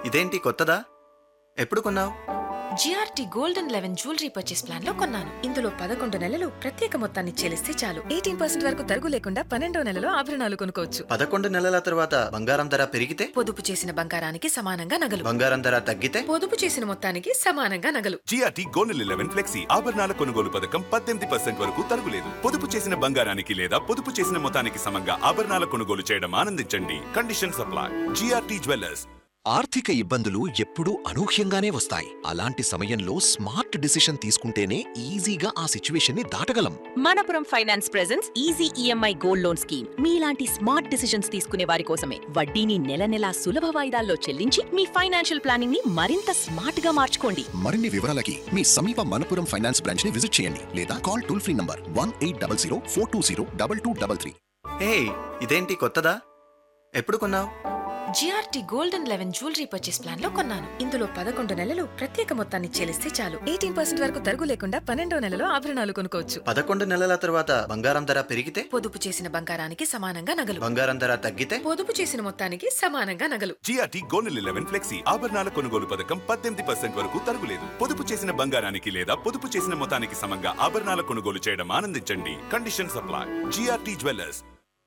ఇదేంటి కొత్తదా ఎప్పుడు కొన్నావు GRT gold and eleven jewellery purchase plan లో కొన్నాను ఇందులో పదకొండు నెలలు ప్రత్యేక మొత్తాన్ని చెల్లిస్తే చాలు ఎయిటీన్ పర్సెంట్ వరకు తరుగు లేకుండా పన్నెండో నెలలో ఆభరణాలు కొనుక్కోవచ్చు పదకొండు నెలల తర్వాత బంగారం ధర పెరిగితే పొదుపు చేసిన బంగారానికి సమానంగా నగలు బంగారం ధర తగ్గితే పొదుపు చేసిన మొత్తానికి సమానంగా నగలు జిఆర్టీ గోల్డ్ లెవెన్ ఫ్లెక్సీ ఆభరణాల కొనుగోలు పథకం పద్దెనిమిది పర్సెంట్ వరకు తరుగులేదు పొదుపు చేసిన బంగారానికి లేదా పొదుపు చేసిన మొత్తానికి సమంగా ఆభరణాల కొనుగోలు చేయడం ఆనందించండి కండిషన్ సప్లై జిఆర్టీ జ్యువెలర్స్ ఆర్థిక ఇబ్బందులు ఎప్పుడూ అనూహ్యంగానే వస్తాయి అలాంటి సమయంలో స్మార్ట్ డిసిషన్ తీసుకుంటేనే ఈజీగా ఆ సిచ్యువేషన్ ని దాటగలం Manappuram finance presence easy EMI gold loan scheme మీలాంటి స్మార్ట్ డిసిషన్స్ తీసుకునే వారి కోసమే వడ్డీని నెల నెలా సులభ వాయిదాల్లో చెల్లించి మీ ఫైనాన్షియల్ ప్లానింగ్ ని మరింత స్మార్ట్ గా మార్చుకోండి మరిన్ని వివరాలకి మీ సమీప మనపురం ఫైనాన్స్ బ్రాంచ్ ని విజిట్ చేయండి లేదా call toll free number one eight double zero four two zero double two double three hey ఇదేంటి కొత్తదా ఎప్పుడు కొన్నావు GRT gold and eleven jewellery purchase plan లో కొన్నాను ఇందులో పదకొండు నెలలు ప్రత్యేక మొత్తాన్ని చెల్లిస్తే చాలు ఎయిటీన్ పర్సెంట్ వరకు తరుగు లేకుండా పన్నెండో నెలలో ఆభరణాలు కొనుక్కోవచ్చు పదకొండు నెలల తర్వాత బంగారం ధర పెరిగితే పొదుపు చేసిన బంగారానికి సమానంగా నగలు బంగారం ధర తగ్గితే పొదుపు చేసిన మొత్తానికి సమానంగా నగలు జిఆర్టీ గోల్డ్ లెవెన్ ఫ్లెక్సీ ఆభరణాల కొనుగోలు పథకం పద్దెనిమిది పర్సెంట్ వరకు తరుగులేదు పొదుపు చేసిన బంగారానికి లేదా పొదుపు చేసిన మొత్తానికి సమంగా ఆభరణాల కొనుగోలు చేయడం ఆనందించండి కండిషన్ సప్లై జిఆర్టీ జ్యువెలర్స్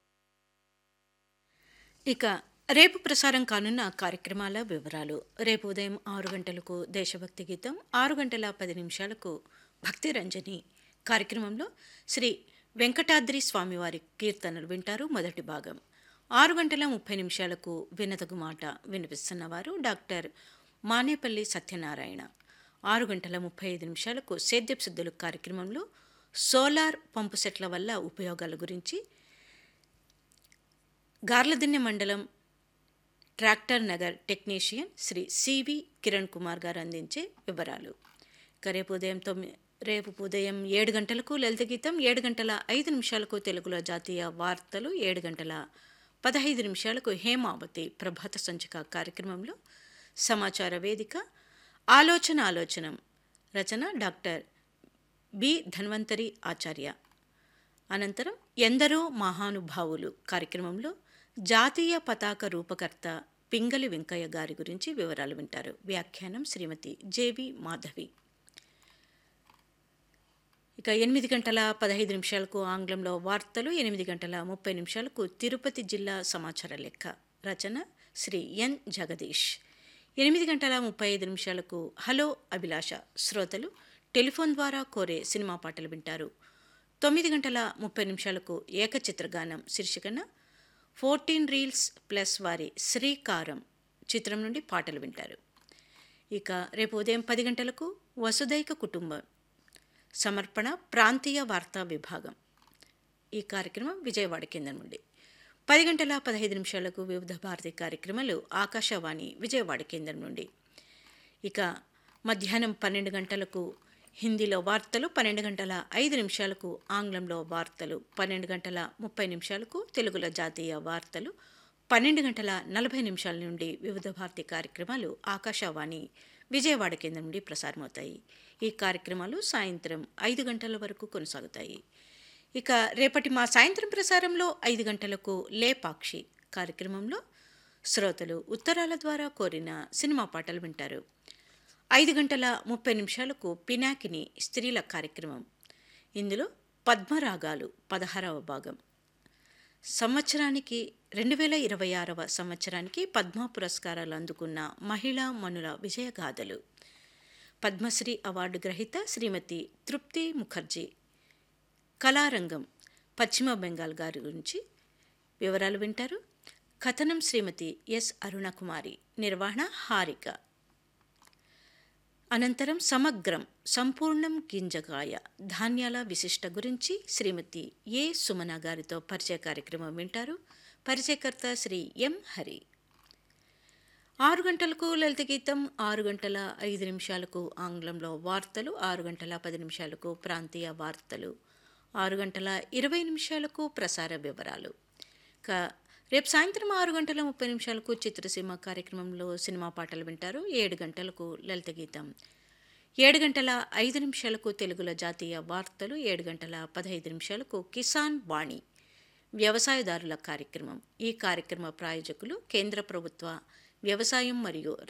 ఇక రేపు ప్రసారం కానున్న కార్యక్రమాల వివరాలు రేపు ఉదయం ఆరు గంటలకు దేశభక్తి గీతం ఆరు గంటల పది నిమిషాలకు భక్తి రంజని కార్యక్రమంలో శ్రీ వెంకటాద్రి స్వామివారి కీర్తనలు వింటారు మొదటి భాగం ఆరు గంటల ముప్పై నిమిషాలకు వినతగు మాట వినిపిస్తున్నవారు డాక్టర్ మానేపల్లి సత్యనారాయణ ఆరు గంటల ముప్పై ఐదు నిమిషాలకు సేద్యపు సిద్ధులు కార్యక్రమంలో సోలార్ పంపు సెట్ల వల్ల ఉపయోగాల గురించి గార్లదిన్నె మండలం tractor Nagar technician Shri C V Kiran Kumar garu అందించే వివరాలు ఇక రేపు ఉదయం తొమ్మిది రేపు ఉదయం ఏడు గంటలకు లలిత గీతం ఏడు గంటల ఐదు నిమిషాలకు తెలుగులో జాతీయ వార్తలు ఏడు గంటల పదహైదు నిమిషాలకు హేమావతి ప్రభాత సంచిక కార్యక్రమంలో సమాచార వేదిక ఆలోచన ఆలోచనం రచన డాక్టర్ బి ధన్వంతరి ఆచార్య అనంతరం ఎందరో మహానుభావులు కార్యక్రమంలో జాతీయ పతాక రూపకర్త పింగళి వెంకయ్య గారి గురించి వివరాలు వింటారు వ్యాఖ్యానం శ్రీమతి జేవి మాధవి ఇక ఎనిమిది గంటల పదహైదు నిమిషాలకు ఆంగ్లంలో వార్తలు ఎనిమిది గంటల ముప్పై నిమిషాలకు తిరుపతి జిల్లా సమాచార లెక్క రచన శ్రీ ఎన్ జగదీష్ ఎనిమిది గంటల ముప్పై ఐదు నిమిషాలకు హలో అభిలాష శ్రోతలు టెలిఫోన్ ద్వారా కోరే సినిమా పాటలు వింటారు తొమ్మిది గంటల ముప్పై నిమిషాలకు ఏకచిత్రగానం శీర్షికన ఫోర్టీన్ రీల్స్ ప్లస్ వారి శ్రీకారం చిత్రం నుండి పాటలు వింటారు ఇక రేపు ఉదయం పది గంటలకు వసుదైక కుటుంబం సమర్పణ ప్రాంతీయ వార్తా విభాగం ఈ కార్యక్రమం విజయవాడ కేంద్రం నుండి పది గంటల పదహైదు నిమిషాలకు వివిధ భారతి కార్యక్రమాలు ఆకాశవాణి విజయవాడ కేంద్రం నుండి ఇక మధ్యాహ్నం పన్నెండు గంటలకు హిందీలో వార్తలు పన్నెండు గంటల ఐదు నిమిషాలకు ఆంగ్లంలో వార్తలు పన్నెండు గంటల ముప్పై నిమిషాలకు తెలుగులో జాతీయ వార్తలు పన్నెండు గంటల నలభై నిమిషాల నుండి వివిధ భారతి కార్యక్రమాలు ఆకాశవాణి విజయవాడ కేంద్రం నుండి ప్రసారమవుతాయి ఈ కార్యక్రమాలు సాయంత్రం ఐదు గంటల వరకు కొనసాగుతాయి ఇక రేపటి మా సాయంత్రం ప్రసారంలో ఐదు గంటలకు లేపాక్షి కార్యక్రమంలో శ్రోతలు ఉత్తరాల ద్వారా కోరిన సినిమా పాటలు వింటారు ఐదు గంటల ముప్పై నిమిషాలకు పినాకిని స్త్రీల కార్యక్రమం ఇందులో పద్మరాగాలు పదహారవ భాగం సంవత్సరానికి రెండు వేల ఇరవై ఆరవ సంవత్సరానికి పద్మ పురస్కారాలు అందుకున్న మహిళా మనుల విజయగాథలు పద్మశ్రీ అవార్డు గ్రహీత శ్రీమతి తృప్తి ముఖర్జీ కళారంగం పశ్చిమ బెంగాల్ గారి గురించి వివరాలు వింటారు కథనం శ్రీమతి ఎస్ అరుణకుమారి నిర్వహణ హారిక అనంతరం సమగ్రం సంపూర్ణం గింజగాయ ధాన్యాల విశిష్ట గురించి శ్రీమతి ఏ సుమన గారితో పరిచయ కార్యక్రమం వింటారు పరిచయకర్త శ్రీ ఎం హరి ఆరు గంటలకు లలిత గీతం ఆరు గంటల ఐదు నిమిషాలకు ఆంగ్లంలో వార్తలు ఆరు గంటల పది నిమిషాలకు ప్రాంతీయ వార్తలు ఆరు గంటల ఇరవై నిమిషాలకు ప్రసార వివరాలు ఇక రేపు సాయంత్రం ఆరు గంటల ముప్పై నిమిషాలకు చిత్రసీమ కార్యక్రమంలో సినిమా పాటలు వింటారు ఏడు గంటలకు లలిత గీతం ఏడు గంటల ఐదు నిమిషాలకు తెలుగులో జాతీయ వార్తలు ఏడు గంటల పదహైదు నిమిషాలకు కిసాన్ వాణి వ్యవసాయదారుల కార్యక్రమం ఈ కార్యక్రమ ప్రాయోజకులు కేంద్ర ప్రభుత్వ వ్యవసాయం మరియు